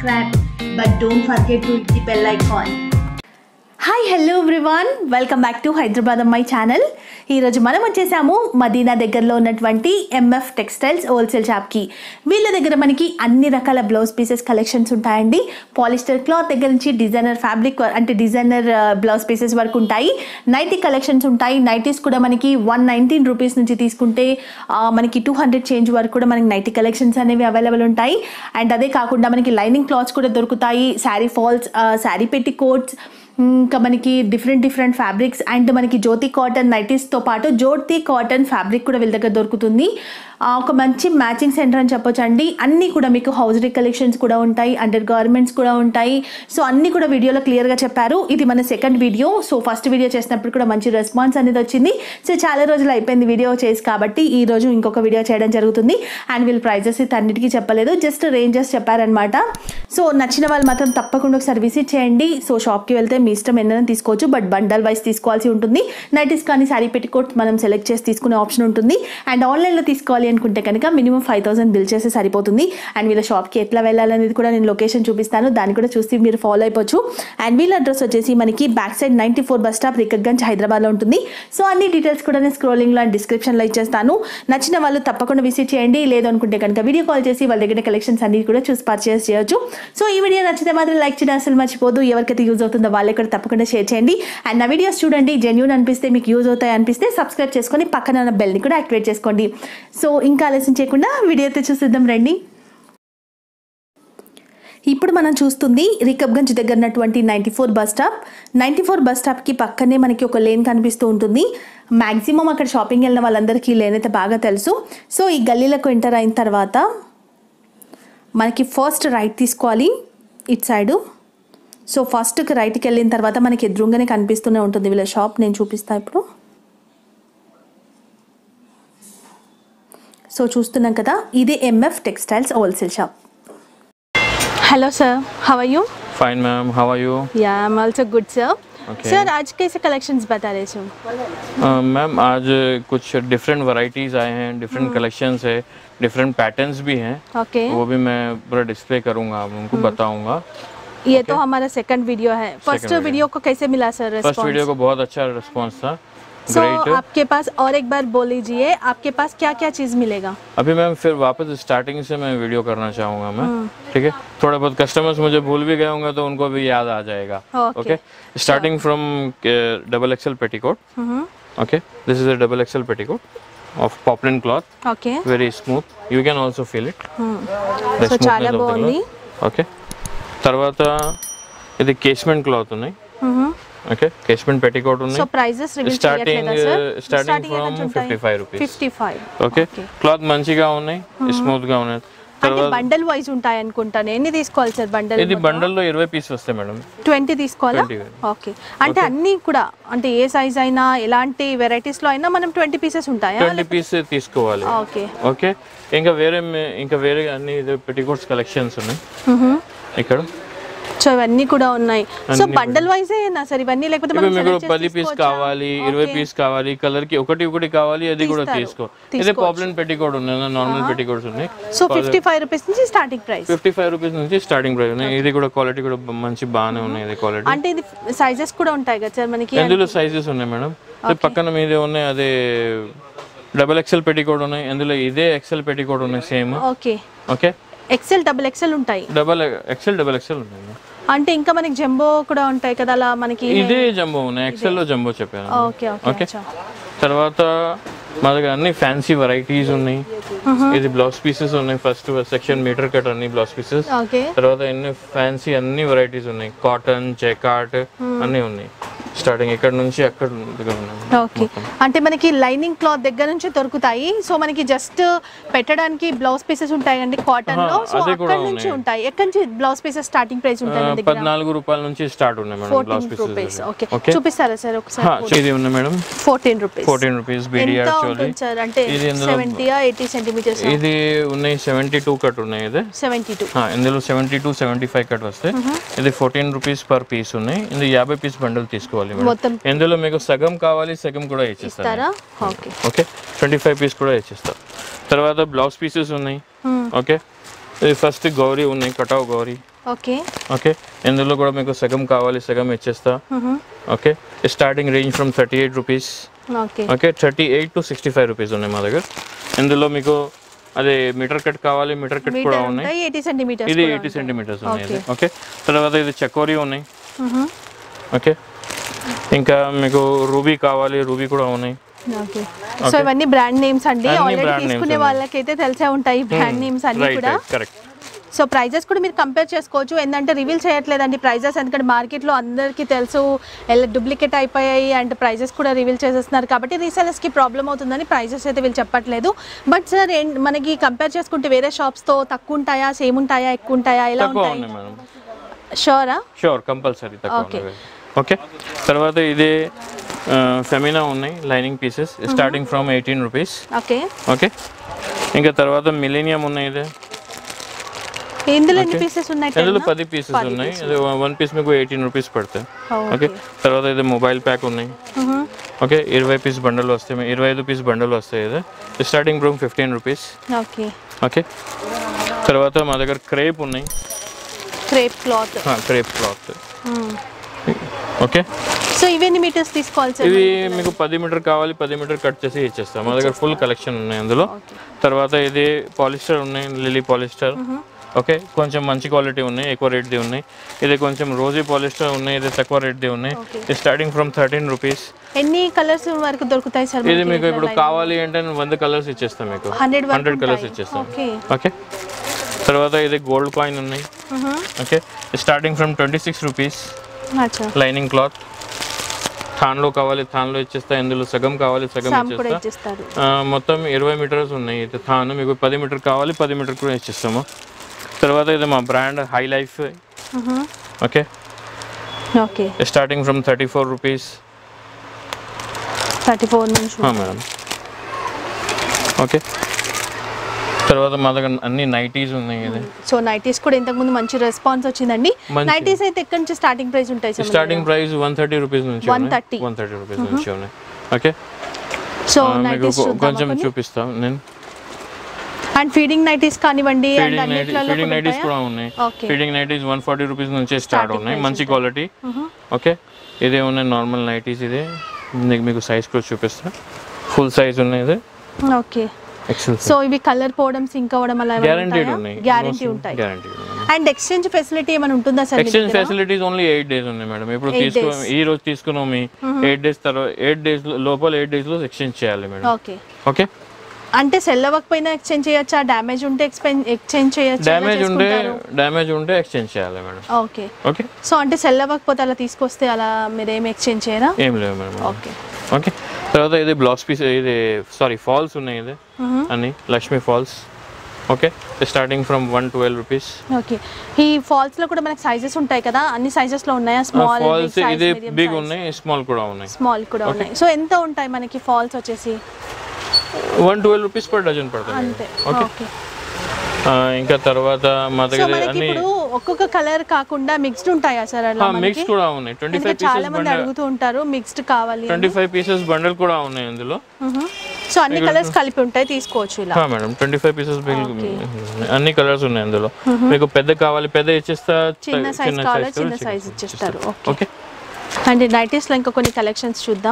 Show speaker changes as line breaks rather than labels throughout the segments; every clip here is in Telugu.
subscribe but don't forget to hit the bell icon.
Hi hello everyone welcome back to Hyderabad Ammayi channel ఈరోజు మనం వచ్చేసాము మదీనా దగ్గరలో ఉన్నటువంటి ఎంఎఫ్ టెక్స్టైల్స్ హోల్సేల్ షాప్కి వీళ్ళ దగ్గర మనకి అన్ని రకాల బ్లౌజ్ పీసెస్ కలెక్షన్స్ ఉంటాయండి పాలిస్టర్ క్లాత్ దగ్గర నుంచి డిజైనర్ ఫ్యాబ్రిక్ అంటే డిజైనర్ బ్లౌజ్ పీసెస్ వరకు ఉంటాయి నైటీ కలెక్షన్స్ ఉంటాయి నైటీస్ కూడా మనకి వన్ నైన్టీన్ రూపీస్ నుంచి తీసుకుంటే ఆ, మనకి టూ హండ్రెడ్ చేంజ్ వరకు కూడా మనకి నైటీ కలెక్షన్స్ అనేవి అవైలబుల్ ఉంటాయి అండ్ అదే కాకుండా మనకి లైనింగ్ క్లాత్స్ కూడా దొరుకుతాయి శారీ ఫాల్స్ శారీ పెట్టి కోట్స్ ఇంకా మనకి డిఫరెంట్ డిఫరెంట్ ఫ్యాబ్రిక్స్ అండ్ మనకి జ్యోతి కాటన్ నైటీస్తో పాటు జ్యోతి కాటన్ ఫ్యాబ్రిక్ కూడా వీళ్ళ దగ్గర దొరుకుతుంది ఆ, ఒక మంచి మ్యాచింగ్ సెంటర్ అని చెప్పొచ్చు అండి అన్నీ కూడా మీకు హౌజరీ కలెక్షన్స్ కూడా ఉంటాయి అండర్ గార్మెంట్స్ కూడా ఉంటాయి సో అన్నీ కూడా వీడియోలో క్లియర్గా చెప్పారు ఇది మన second video so first video చేసినప్పుడు కూడా మంచి రెస్పాన్స్ అనేది వచ్చింది సో చాలా రోజులు అయిపోయింది వీడియో చేసి కాబట్టి ఈ రోజు ఇంకొక వీడియో చేయడం జరుగుతుంది అండ్ వీళ్ళు ప్రైజెస్ అయితే అన్నిటికీ చెప్పలేదు జస్ట్ రేంజెస్ చెప్పారనమాట సో నచ్చిన వాళ్ళు మాత్రం తప్పకుండా ఒకసారి విజిట్ చేయండి సో షాప్కి వెళ్తే మీ ఇష్టం ఎన్నైనా తీసుకోవచ్చు బట్ బండల్ వైస్ తీసుకోవాల్సి ఉంటుంది నైటీస్ కానీ శారీ పెట్టుకోట్ మనం సెలెక్ట్ చేసి తీసుకునే ఆప్షన్ ఉంటుంది అండ్ ఆన్లైన్లో తీసుకోవాలి అనుకుంటే కనుక మినిమం ఫైవ్ థౌసండ్ బిల్ చేస్తే సరిపోతుంది అండ్ వీళ్ళ షాప్కి ఎట్లా వెళ్ళాలనేది కూడా నేను లొకేషన్ చూపిస్తాను దాన్ని కూడా చూసి మీరు ఫాలో అయిపోవచ్చు అండ్ వీళ్ళ అడ్రస్ వచ్చేసి మనకి back side ninety four bus stop Rikabganj హైదరాబాద్లో ఉంటుంది సో అన్ని డీటెయిల్స్ కూడా నేను స్క్రోలింగ్లో అండ్ డిస్క్రిప్షన్లో ఇచ్చేస్తాను నచ్చిన వాళ్ళు తప్పకుండా విజిట్ చేయండి లేదనుకుంటే కనుక వీడియో కాల్ చేసి వాళ్ళ దగ్గర కలెక్షన్స్ అన్ని కూడా చూసి పర్చేస్ చేయొచ్చు సో ఈ వీడియో నచ్చితే మాత్రం లైక్ చేయడం అసలు మర్చిపోదు ఎవరికైతే యూజ్ అవుతుందో వాళ్ళే కూడా తప్పకుండా షేర్ చేయండి అండ్ నా వీడియోస్ చూడండి జెన్యూన్ అనిపిస్తే మీకు యూజ్ అవుతాయి అనిపిస్తే సబ్స్క్రైబ్ చేసుకొని పక్కన ఉన్న బెల్ని కూడా యాక్టివేట్ చేసుకోండి సో ఇంకా ఆలస్యం చేయకుండా వీడియో అయితే చూసిద్దాం రండి ఇప్పుడు మనం చూస్తుంది రికబ్గంజ్ దగ్గర ఉన్నటువంటి ninety four bus stop ninety four bus స్టాప్కి పక్కనే మనకి ఒక లేన్ కనిపిస్తూ ఉంటుంది మ్యాక్సిమం అక్కడ షాపింగ్ వెళ్ళిన వాళ్ళందరికీ ఈ లేన్ అయితే బాగా తెలుసు సో ఈ గల్లీలకు ఎంటర్ అయిన తర్వాత మనకి ఫస్ట్ రైట్ తీసుకోవాలి ఇటు సైడు సో ఫస్ట్కి రైట్కి వెళ్ళిన తర్వాత మనకి ఎదురుగానే కనిపిస్తూనే ఉంటుంది వీళ్ళ షాప్ నేను చూపిస్తాను ఇప్పుడు సో చూస్తున్నాం కదా ఇది MF textiles wholesale shop hello sir how you
fine ma'am how are you
yeah I am also good sir
Okay.
Sir आज कैसे कलेक्शंस बता रहे थे
मैम आज कुछ डिफरेंट वैरायटीज़ आए हैं डिफरेंट कलेक्शंस है डिफरेंट पैटर्न्स भी हैं
ओके
वो भी मैं पूरा डिस्प्ले करूंगा आप उनको बताऊंगा
ये तो हमारा सेकंड वीडियो है फर्स्ट
video.
वीडियो को कैसे मिला सर
फर्स्ट वीडियो
रेस्पॉन्स
को बहुत अच्छा रिस्पांस था
सो
ग्रेट
आपके पास और एक बार बोल लीजिए आपके पास क्या क्या चीज़ मिलेगा
अभी मैम फिर वापस स्टार्टिंग से मैं वीडियो करना चाहूँगा मैं ठीक है थोड़ा बहुत कस्टमर्स मुझे भूल भी गए होंगे तो उनको भी याद आ जाएगा
Okay.
Okay starting from double XL petticoat okay this is a double XL petticoat of poplin cloth
okay
very smooth you can also feel it
so చాలా బాగుంది
ఓకే తర్వాత ఇది కేస్మెంట్ క్లాత్ ఉన్నాయి ఓకే కేస్మెంట్ పెట్టికోట్
సో
ఉన్నాయి
ప్రైజెస్ రివీల్
Starting,
చేయట్లేదా sir
uh, starting from 55 rupees.
Fifty five
okay cloth మంచిగా ఉన్నాయి స్మూత్ గా ఉన్నాయి
అంటే
తర్వాత
బండల్ వైజ్ ఉంటాయి అనుకుంటాను ఎన్ని తీసుకోవాలి సార్ బండల్
ఇది బండల్లో ఇరవై పీస్ వస్తాయి మేడం
ట్వంటీ తీసుకోవాలా
20.
ఓకే అంటే అన్నీ కూడా అంటే ఏ సైజ్ అయినా ఎలాంటి వెరైటీస్ లో అయినా మనం ట్వంటీ పీసెస్ ఉంటాయా
ట్వంటీ పీస్ తీసుకోవాలి
ఓకే
ఓకే ఇంకా వేరే మే- ఇంకా వేరే అన్ని పెట్టికోట్స్ కలెక్షన్స్ ఉన్నాయి ఇక్కడ
సో ఇవన్నీ కూడా ఉన్నాయి సో బండల్ వైజ్ నా సార్ ఇవన్నీ లేకపోతే
ఇప్పుడు
మనం
మీకు
select చేసి
పది పీస్
తీసుకోవచ్చా?
కావాలి ఇరవై
Okay.
పీస్ కావాలి కలర్ కి ఒకటి ఒకటి కావాలి అది కూడా
తీస్తారు.
తీసుకో ఇదే
తీసుకోవచ్చు.
పాపులర్ పెట్టికోట్ ఉన్నాయి నార్మల్ పెట్టికోట్స్ ఉన్నాయి
సో ఫిఫ్టీ ఫైవ్ రూపీస్ నుంచి starting price
fifty five rupees నుంచి స్టార్టింగ్ ప్రైస్ ఉన్నాయి ఇది కూడా క్వాలిటీ కూడా బ- మంచి బాగానే ఉన్నాయి ఇది క్వాలిటీ
అంటే ఇది సైజెస్ కూడా ఉంటాయి కదా సార్ మనకి
ఎందులో సైజెస్ ఉన్నాయి మేడం ఇది పక్కన మీదే ఉన్నాయి అదే డబల్ ఎక్సెల్ పెట్టికోట్ ఉన్నాయి అందులో ఇదే ఎక్సెల్ పెట్టికోట్ ఉన్నాయి same
okay
okay
XL double XL ఉంటాయి
డబల్ ఎక్సెల్ డబల్ ఎక్సెల్ ఉన్నాయి మేడం.
అంటే ఇంకా మనకి జంబో కూడా ఉంటాయి కదా అలా మనకి
ఇదే జంబో ఉన్నాయి ఎక్సెల్ లో జంబో చెప్పాను
ఓకే ఓకే
ఓకే తర్వాత మా దగ్గర అన్ని ఫ్యాన్సీ వెరైటీస్ ఉన్నాయి ఇది బ్లౌజ్ పీసెస్ ఉన్నాయి ఫస్ట్ సెక్షన్ మీటర్ కట్ అన్ని బ్లౌజ్ పీసెస్
ఓకే
తర్వాత ఎన్ని ఫ్యాన్సీ అన్ని వెరైటీస్ ఉన్నాయి కాటన్ జెకాట్ అన్ని ఉన్నాయి స్టార్టింగ్ ఇక్కడ నుంచి అక్కడ దగ్గర ఉన్నాయి
ఓకే అంటే మనకి లైనింగ్ క్లాత్ దగ్గర నుంచి దొరుకుతాయి సో మనకి జస్ట్ పెట్టడానికి బ్లౌజ్ పీసెస్ ఉంటాయి అండి కాటన్ లో సో
అదే కూడా
అక్కడ నుంచి ఉంటాయి ఎక్కడి నుంచి బ్లౌజ్ పీసెస్ స్టార్టింగ్ ప్రైస్ ఉంటాయి మన దగ్గర
పద్నాలుగు రూపాయల నుంచి స్టార్ట్ ఉన్నాయి madam blouse
fourteen rupees
pieces
okay
okay
చూపిస్తారా సార్ ఒకసారి
ఇది ఉన్నాయి madam
fourteen rupees
fourteen rupees BDR
ఎంత
చోలి
ఉంటుంది సార్ అంటే
ఇది ఇందులో
సెవెంటీయా ఎయిటీ సెంటీమీటర్స్
ఇది ఉన్నాయి సెవెంటీ టూ కట్ ఉన్నాయి ఇది
సెవెంటీ టూ
ఆ, ఇందులో seventy two seventy five cut వస్తాయి ఇది ఫోర్టీన్ రూపీస్ పర్ పీస్ ఉన్నాయి ఇది యాభై పీస్ బండల్ తీసుకోవాలి మేడం
మొత్తం
ఇందులో మీకు సగం కావాలి సగం కూడా ఇచ్చేస్తారు
ఇస్తారా okay
okay twenty five piece కూడా ఇచ్చేస్తారు తర్వాత బ్లౌజ్ పీసెస్ ఉన్నాయి ఓకే ఇది ఫస్ట్ గౌరీ ఉన్నాయి కటావ్ గౌరీ
ఓకే
ఓకే ఇందులో కూడా మీకు సగం కావాలి సగం ఇచ్చేస్తా okay starting range from thirty eight rupees
okay
okay thirty eight to sixty five rupees ఉన్నాయి మా దగ్గర ఇందులో మీకు అదే మీటర్ కట్ కావాలి మీటర్ కట్ కూడా
మీటర్
ఉన్నాయి
ఉంటాయి ఎయిటీ సెంటీమీటర్స్
ఇది ఎయిటీ సెంటీమీటర్స్ ఉన్నాయి ఇది ఓకే తర్వాత ఇది చకోరీ ఉన్నాయి ఓకే ఇంకా మీకు రూబీ కావాలి రూబీ కూడా ఉన్నాయి
ఓకే సో ఇవన్నీ బ్రాండ్ నేమ్స్ అండి
అన్ని
ఆల్రెడీ
brand names
తీసుకునే
ఉన్నాయి.
వాళ్ళకైతే తెలిసే ఉంటాయి బ్రాండ్ నేమ్స్ అన్ని
రైట్
కూడా
రైట్ కరెక్ట్
సో ప్రైజెస్ కూడా మీరు కంపేర్ చేసుకోవచ్చు ఏంటంటే రివీల్ చేయట్లేదండి ప్రైజెస్ ఎందుకంటే మార్కెట్లో అందరికీ తెలుసు ఎలా డూప్లికేట్ అయిపోయాయి అండ్ ప్రైజెస్ కూడా రివీల్ చేసేస్తున్నారు కాబట్టి రీసెలర్స్కి ప్రాబ్లం అవుతుందని ప్రైజెస్ అయితే వీళ్ళు చెప్పట్లేదు బట్ సార్ మనకి కంపేర్ చేసుకుంటే వేరే షాప్స్తో తక్కువ ఉంటాయా సేమ్ ఉంటాయా ఎక్కువ ఉంటాయా ఎలా
తక్కువ
ఉంటాయి
ఉన్నాయి మేడం
షూరా
షూర్ కంపల్సరీ తక్కువ
Okay.
ఉన్నాయి ఓకే తర్వాత ఇది ఫెమినా ఉన్నాయి lining pieces starting from eighteen rupees
okay
okay ఇంకా తర్వాత మిలీనియం ఉన్నాయి ఇది
ఇందులో ఎన్ని పీసెస్ ఉన్నాయి
ఇందులో
10
పది పీసెస్ ఉన్నాయి ఇది వన్ పీస్ మీకు ఎయిటీన్ రూపీస్ పడతాయి
Oh,
ఓకే తర్వాత ఇది మొబైల్ ప్యాక్ ఉన్నాయి
మ్మ్.
ఓకే ఇరవై పీస్ బండల్ వస్తాయి ఇరవై ఐదు పీస్ బండల్ వస్తాయి ఇది starting from fifteen rupees
okay
okay తర్వాత మా దగ్గర క్రేప్ ఉన్నాయి
crepe cloth
crepe cloth okay
so ఇవన్నీ మీటర్స్ తీసుకోవాలి సార్
ఇవి మీకు పది మీటర్ కావాలి పది మీటర్ కట్ చేసి ఇచ్చేస్తాం మా దగ్గర ఫుల్ కలెక్షన్ ఉన్నాయి అందులో తర్వాత ఇది పాలిస్టర్ ఉన్నాయి లిలీ పాలిస్టర్ ఓకే కొంచెం మంచి క్వాలిటీ ఉన్నాయి ఎక్కువ రేట్ది ఉన్నాయి ఇది కొంచెం రోజీ పాలిస్టర్ ఉన్నాయి ఇది తక్కువ రేట్ది ఉన్నాయి ఇది స్టార్టింగ్ ఫ్రమ్ థర్టీన్ రూపీస్
ఎన్ని కలర్స్ వరకు దొరుకుతాయి సార్
ఇది మీకు ఇప్పుడు కావాలి అంటే నేను వంద కలర్స్ ఇచ్చేస్తాం మీకు
హండ్రెడ్ వరకు
హండ్రెడ్ కలర్స్
ఉంటాయి.
ఇచ్చేస్తాం
ఓకే
ఓకే తర్వాత ఇది గోల్డ్ కాయిన్ ఉన్నాయి okay starting from twenty six rupees
అచ్చా
లైనింగ్ క్లాత్ థాన్లో కావాలి థాన్లో ఇచ్చేస్తా ఇందులో సగం కావాలి సగం
సామ్ కూడా
ఇచ్చేస్తా
ఇచ్చేస్తారు
ఆ, మొత్తం ఇరవై మీటర్స్ ఉన్నాయి ఇది థాన్ మీకు పది మీటర్ కావాలి పది మీటర్ కూడా ఇచ్చేస్తాము తర్వాత ఇది మా brand high life okay
okay
starting from thirty four rupees
thirty four నుంచి
మేడం ఓకే తర్వాత మా దగ్గర అన్ని నైటీస్ ఉన్నాయి ఇది
సో నైటీస్ కూడా ఇంతకు ముందు మంచి రెస్పాన్స్ వచ్చిందండి
మంచి-
నైటీస్ అయితే ఎక్కడి నుంచి స్టార్టింగ్ ప్రైస్ ఉంటాయి sir
starting price one thirty rupees నుంచి
130.
వన్ థర్టీ రూపీస్ నుంచి ఉన్నాయి ఓకే
సో
ఆ, మీకు
నైటీస్
కొ- కొంచెం చూపిస్తాం నేను
అండ్ ఫీడింగ్ నైటీస్ కానివ్వండి అండ్
ఫీడింగ్ నైటీ
అన్నిట్లలో
ఫీడింగ్
కూడా
నైటీస్ కూడా
ఉంటాయా?
ఉన్నాయి
okay
feeding nighties one forty rupees నుంచి స్టార్ట్ ఉన్నాయి మంచి క్వాలిటీ ఓకే ఇదే ఉన్నాయి నార్మల్ నైటీస్ ఇదే మీకు మీకు సైజ్ కూడా చూపిస్తా ఫుల్ సైజ్ ఉన్నాయి ఇది
ఓకే
ఎక్సెల్
సో ఇవి కలర్ పోవడం సింక్ అవ్వడం అలా
గ్యారంటీడ్ ఉన్నాయి
గ్యారంటీ ఉంటాయి
గ్యారంటీ
అండ్ ఎక్స్చేంజ్ ఫెసిలిటీ ఏమైనా ఉంటుందా sir
exchange facilities only eight days ఉన్నాయి మేడం ఇప్పుడు
Eight
తీసుకో
days.
ఈ రోజు తీసుకున్నాం మీ ఎయిట్ డేస్ తర్వాత ఎయిట్ డేస్ లోపల ఎయిట్ డేస్ లో ఎక్స్చేంజ్ చేయాలి మేడం
ఓకే
ఓకే
అంటే సెల్ అవ్వకపోయినా ఎక్స్చేంజ్ చేయొచ్చా డ్యామేజ్ ఉంటే ఎక్స్చేంజ్ చేయొచ్చా ఎలా
డ్యామేజ్ ఉంటే
చేసుకుంటారు?
డ్యామేజ్ ఉంటే ఎక్స్చేంజ్ చేయాలి మేడం
ఓకే
ఓకే
సో అంటే సెల్ అవ్వకపోతే అలా తీసుకొస్తే అలా మీరేం ఎక్స్చేంజ్ చేయరా
ఏం లేవు మేడం
ఓకే
ఓకే తర్వాత ఇది బ్లౌజ్ పీస్ ఇది సారీ ఫాల్స్ ఉన్నాయి ఇది అన్ని Lakshmi falls okay starting from one twelve rupees
okay ఈ ఫాల్స్ లో కూడా మనకి సైజెస్ ఉంటాయి కదా అన్ని సైజెస్ లో ఉన్నాయా స్మాల్
ఫాల్స్ ఇది బిగ్ ఉన్నాయి స్మాల్ కూడా ఉన్నాయి
స్మాల్ కూడా ఉన్నాయి సో ఎంత ఉంటాయి మనకి ఫాల్స్ వచ్చేసి
one twelve rupees per dozen పడుతుంది
అంతే
ఓకే
ఓకే
ఆ, ఇంకా తర్వాత మా
సో
దగ్గర
మనకి
అన్ని
ఇప్పుడు ఒక్కొక్క కలర్ కాకుండా మిక్స్డ్ ఉంటాయా సార్ అలా
మిక్స్ కూడా ఉన్నాయి ట్వంటీ ఫైవ్
ఎందుకంటే చాలా
పీసెస్
మంది అడుగుతూ ఉంటారు మిక్స్డ్ కావాలి అని.
ట్వంటీ ఫైవ్ పీసెస్ బండల్ కూడా ఉన్నాయి ఇందులో
మ్హూ. సో అన్ని కలర్స్ కలిపి ఉంటాయి తీసుకోవచ్చు ఇలా
మేడం ట్వంటీ ఫైవ్ పీసెస్ అన్ని కలర్స్ ఉన్నాయి అందులో మీకు పెద్ద కావాలి పెద్ద ఇచ్చేస్తా
చిన్న
చిన్న
సైజ్ కావాలా
size
చిన్న
కూడా
సైజ్ ఇచ్చేస్తారు ఓకే
ఓకే
అండ్ నైటీస్ లో ఇంకా కొన్ని కలెక్షన్స్ చూద్దాం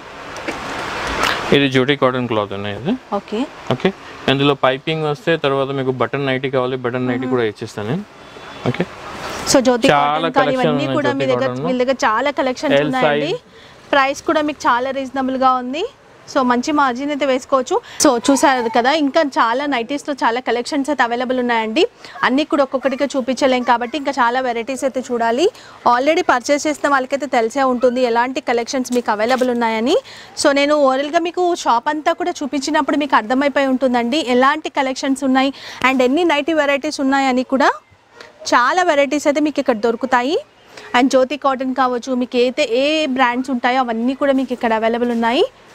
ఇది జూటీ కాటన్ క్లాత్ ఉన్నాయి ఇది
ఓకే
ఓకే ఇందులో పైపింగ్ వస్తే తర్వాత మీకు బటన్ నైటీ కావాలి బటన్ నైటీ కూడా ఇచ్చేస్తాను నేను ఓకే
సో జ్యోతి
చాలా
కాటన్ కానీ
collection
ఇవన్నీ
ఉన్నాయి
కూడా మీ
జ్యోతి
దగ్గర
cotton లో.
మీ దగ్గర చాలా కలెక్షన్స్
L
ఉన్నాయండి ప్రైస్ కూడా మీకు చాలా రీజనబుల్ గా ఉంది సో మంచి మార్జిన్ అయితే వేసుకోవచ్చు సో చూసారు కదా ఇంకా చాలా నైటీస్ లో చాలా కలెక్షన్స్ అయితే అవైలబుల్ ఉన్నాయండి అన్ని కూడా ఒక్కొక్కటిగా చూపించలేం కాబట్టి ఇంకా చాలా వెరైటీస్ అయితే చూడాలి ఆల్రెడీ పర్చేస్ చేసిన వాళ్ళకైతే తెలిసే ఉంటుంది ఎలాంటి కలెక్షన్స్ మీకు అవైలబుల్ ఉన్నాయని సో నేను ఓవరాల్గా మీకు షాప్ అంతా కూడా చూపించినప్పుడు మీకు అర్థమైపోయి ఉంటుందండి ఎలాంటి కలెక్షన్స్ ఉన్నాయి అండ్ ఎన్ని నైటీ వెరైటీస్ ఉన్నాయని కూడా చాలా వెరైటీస్ అయితే మీకు ఇక్కడ దొరుకుతాయి అండ్ జ్యోతి కాటన్ కావచ్చు మీకు అయితే ఏ బ్రాండ్స్ ఉంటాయో అవన్నీ కూడా మీకు ఇక్కడ అవైలబుల్ ఉన్నాయి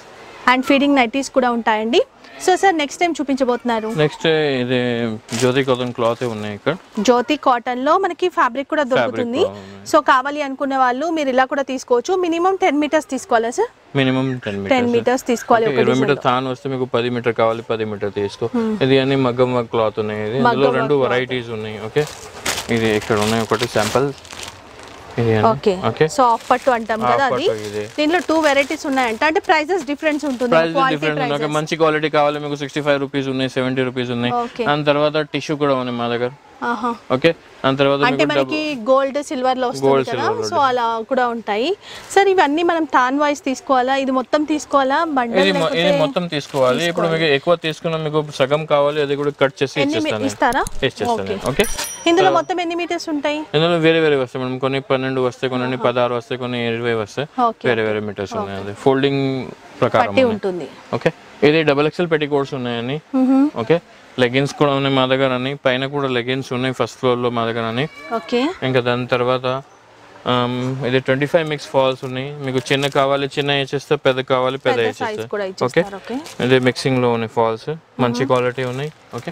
అండ్ ఫీడింగ్ నైటీస్ కూడా ఉంటాయండి సో సార్ నెక్స్ట్ టైం చూపించబోతున్నారు
నెక్స్ట్ ఇది జ్యోతి కాటన్ క్లాత్ ఉన్నాయి ఇక్కడ
జ్యోతి కాటన్ లో మనకి ఫ్యాబ్రిక్ కూడా దొరుకుతుంది
కూడా ఉంది.
సో కావాలి అనుకునే వాళ్ళు మీరు ఇలా కూడా తీసుకోవచ్చు మినిమం టెన్ మీటర్స్ తీసుకోవాలా sir
minimum ten
ten
metres
metres తీసుకోవాలి ఒక
ఇరవై
design
మీటర్ తాను వస్తే మీకు పది మీటర్ కావాలి పది మీటర్ తీసుకో ఇది అన్ని మగ్గం వర్క్ క్లాత్ ఉన్నాయి ఇది ఇందులో రెండు వెరైటీస్ ఉన్నాయి ఓకే ఇది ఇక్కడ ఉన్నాయి ఒకటి శాంపుల్ ఇది
ఓకే
ఓకే
సో ఆఫ్ పట్టు అంటాం కదా
Half
అది
పట్టు ఇది.
దీంట్లో టూ వెరైటీస్ ఉన్నాయంట అంటే ప్రైజెస్ డిఫరెన్స్ ఉంటుంది
ప్రైస్
క్వాలిటీ
డిఫరెంట్ ఉంది ఓకే మంచి క్వాలిటీ కావాలి మీకు సిక్స్టీ ఫైవ్ రూపీస్ ఉన్నాయి సెవెంటీ రూపీస్ ఉన్నాయి
ఓకే
దాని తర్వాత టిష్యూ కూడా ఉన్నాయి మా దగ్గర
ఆహా
ఓకే దాని తర్వాత
అంటే
మీకు
మనకి గోల్డ్ సిల్వర్ లో వస్తుంది కదా సో అలా కూడా ఉంటాయి సార్ ఇవన్నీ మనం తాన్ వైస్ తీసుకోవాలా ఇది మొత్తం తీసుకోవాలా బండల్
ఇది మొ- ఇది మొత్తం తీసుకోవాలి ఇప్పుడు మీకు ఎక్కువ తీసుకున్నా మీకు సగం కావాలి అది కూడా కట్ చేసి
ఎన్ని మీ-
ఇచ్చేస్తాను
ఇస్తారా
ఇచ్చేస్తాను ఓకే
ఇందులో మొత్తం ఎన్ని మీటర్స్ ఉంటాయి
ఇందులో వేరే వేరే వస్తాయి మేడం కొన్ని పన్నెండు వస్తాయి కొన్ని పదహారు వస్తాయి కొన్ని ఇరవై వస్తాయి
ఓకే
వేరే వేరే మీటర్స్ ఉన్నాయి అది ఫోల్డింగ్ ప్రకారం
పట్టి ఉంటుంది
ఓకే ఇది డబల్ ఎక్స్ఎల్ పెట్టి కోడ్స్ ఉన్నాయని ఓకే లెగిన్స్ కూడా ఉన్నాయి మా దగ్గర అని పైన కూడా లెగిన్స్ ఉన్నాయి ఫస్ట్ ఫ్లోర్ లో మా దగ్గర అని
ఓకే
ఇంకా దాని తర్వాత ఆమ్, ఇది ట్వంటీ ఫైవ్ మిక్స్ ఫాల్స్ ఉన్నాయి మీకు చిన్న కావాలి చిన్న వేసేస్తే పెద్ద కావాలి పెద్ద
సైజ్
వేసేస్తే
కూడా
ఓకే
ఇచ్చేస్తారు ఓకే
ఇది మిక్సింగ్ లో ఉన్నాయి ఫాల్స్ మంచి క్వాలిటీ ఉన్నాయి ఓకే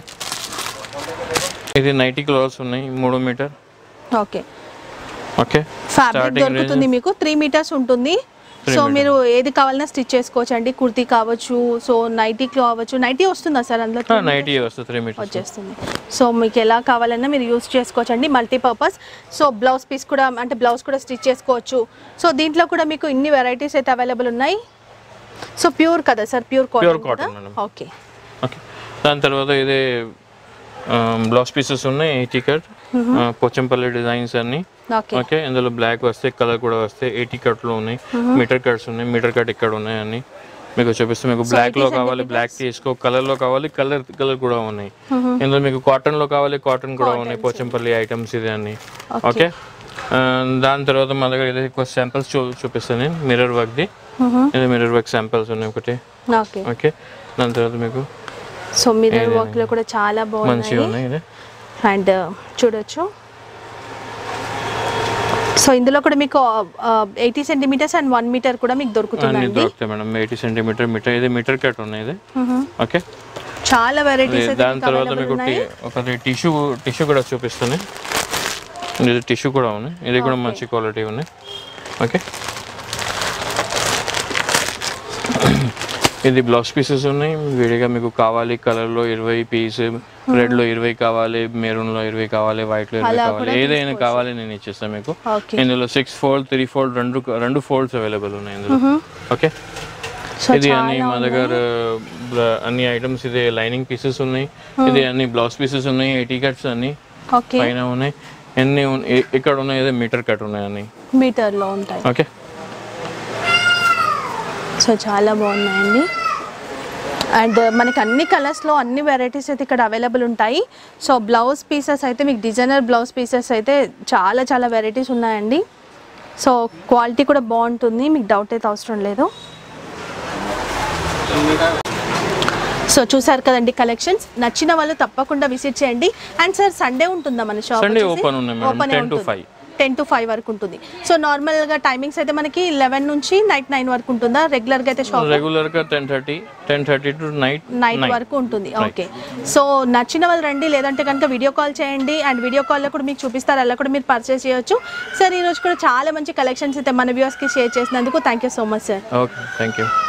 ఇది నైటీ క్లాత్స్ ఉన్నాయి మూడు మీటర్
ఓకే
ఓకే
ఫ్యాబ్రిక్ దొరుకుతుంది మీకు త్రీ మీటర్స్ ఉంటుంది సో మీరు ఏది కావాలన్నా స్టిచ్ చేసుకోవచ్చు అండి కుర్తీ కావచ్చు సో నైటీ కావచ్చు నైటీ వస్తుందా సార్ అందులో
నైటీ వస్తుంది త్రీ మీటర్స్
వచ్చేస్తుంది సో మీకు ఎలా కావాలన్నా మీరు యూస్ చేసుకోవచ్చు అండి మల్టీపర్పస్ సో బ్లౌజ్ పీస్ కూడా అంటే బ్లౌజ్ కూడా స్టిచ్ చేసుకోవచ్చు సో దీంట్లో కూడా మీకు ఇన్ని వెరైటీస్ అయితే అవైలబుల్ ఉన్నాయి సో ప్యూర్ కదా sir pure
Pure
cotton
cotton, madam.
Okay
okay దాని తర్వాత ఇది బ్లౌజ్ పీసెస్ ఉన్నాయి ఎయిటీ కట్ పోచంపల్లి డిజైన్స్ అన్ని
ఓకే
ఓకే ఇందులో బ్లాక్ వస్తాయి కలర్ కూడా వస్తాయి ఎయిటీ కట్లు ఉన్నాయి మీటర్ కట్స్ ఉన్నాయి మీటర్ కట్ ఇక్కడ ఉన్నాయి అన్ని మీకు చూపిస్తే మీకు బ్లాక్ లో కావాలి బ్లాక్ తీసుకో కలర్ లో కావాలి కలర్ కలర్ కూడా ఉన్నాయి ఇందులో మీకు కాటన్ లో కావాలి కాటన్ కూడా ఉన్నాయి పోచంపల్లి ఐటమ్స్ ఇది అన్ని ఓకే ఆ, దాని తర్వాత మా దగ్గర ఇది ఎక్కువ శాంపిల్స్ చూ చూపిస్తాను నేను మిర్రర్ వర్క్ ది ఇది మిర్రర్ వర్క్ శాంపిల్స్ ఉన్నాయి ఒకటి
ఓకే
ఓకే దాని తర్వాత మీకు
సో మిర్రర్ వర్క్ లో కూడా చాలా
మంచిగా
బాగున్నాయి
ఉన్నాయి ఇది
అండ్ చూడొచ్చు సో ఇందులో కూడా మీకు eighty centimetres and one metre కూడా మీకు
అన్ని
దొరుకుతుందండి
దొరుకుతాయి మేడం ఎయిటీ సెంటీమీటర్ మీటర్ ఇది మీటర్ కట్ ఉన్నాయి ఇది ఓకే
చాలా వెరైటీస్ అయితే
దాని తర్వాత మీకు టి- ఒకటి టిష్యూ టిష్యూ కూడా చూపిస్తాను ఇది టిష్యూ కూడా ఉన్నాయి ఇది కూడా మంచి క్వాలిటీ ఉన్నాయి ఓకే ఇది బ్లౌజ్ పీసెస్ ఉన్నాయి విడిగా మీకు కావాలి కలర్లో ఇరవై పీస్ రెడ్లో ఇరవై కావాలి మెరూన్లో ఇరవై కావాలి వైట్లో ఇరవై కావాలి ఏదైనా కావాలి నేను ఇచ్చేస్తాను మీకు
ఓకే
ఇందులో సిక్స్ ఫోల్డ్ త్రీ ఫోల్డ్ రెండు రెండు ఫోల్డ్స్ అవైలబుల్ ఉన్నాయి ఇందులో ఓకే
సో
ఇది అన్ని మా దగ్గర బ్ల- అన్ని ఐటమ్స్ ఇది లైనింగ్ పీసెస్ ఉన్నాయి ఇది అన్ని బ్లౌజ్ పీసెస్ ఉన్నాయి ఎయిటీ కట్స్ అన్ని
ఓకే
పైన ఉన్నాయి ఎన్ని ఉన్- ఇ- ఇక్కడ ఉన్నాయి ఇది మీటర్ కట్ ఉన్నాయి అన్ని
మీటర్ లో ఉంటాయి
ఓకే
సో చాలా బాగున్నాయండి అండ్ మనకి అన్ని కలర్స్లో అన్ని వెరైటీస్ అయితే ఇక్కడ అవైలబుల్ ఉంటాయి సో బ్లౌజ్ పీసెస్ అయితే మీకు డిజైనర్ బ్లౌజ్ పీసెస్ అయితే చాలా చాలా వెరైటీస్ ఉన్నాయండి సో క్వాలిటీ కూడా బాగుంటుంది మీకు డౌట్ అయితే అవసరం లేదు సో చూసారు కదండి కలెక్షన్స్ నచ్చిన వాళ్ళు తప్పకుండా విజిట్ చేయండి అండ్ సార్ సండే ఉంటుందా మన షాప్
Sunday open ఉన్నాయి madam, 10 to 5.
Ten to five వరకు ఉంటుంది సో నార్మల్గా టైమింగ్స్ అయితే మనకి లెవెన్ నుంచి నైట్ నైన్ వరకు ఉంటుందా రెగ్యులర్గా అయితే షాప్
రెగ్యులర్ గా ten thirty ten thirty to night
night వరకు ఉంటుంది ఓకే సో నచ్చిన వాళ్ళు రండి లేదంటే కనుక వీడియో కాల్ చేయండి అండ్ వీడియో కాల్లో కూడా మీకు చూపిస్తారు అలా కూడా మీరు పర్చేస్ చేయొచ్చు సార్ ఈరోజు కూడా చాలా మంచి కలెక్షన్స్ అయితే మన వ్యూవర్స్కి షేర్ చేసినందుకు thank you so much sir
okay thank you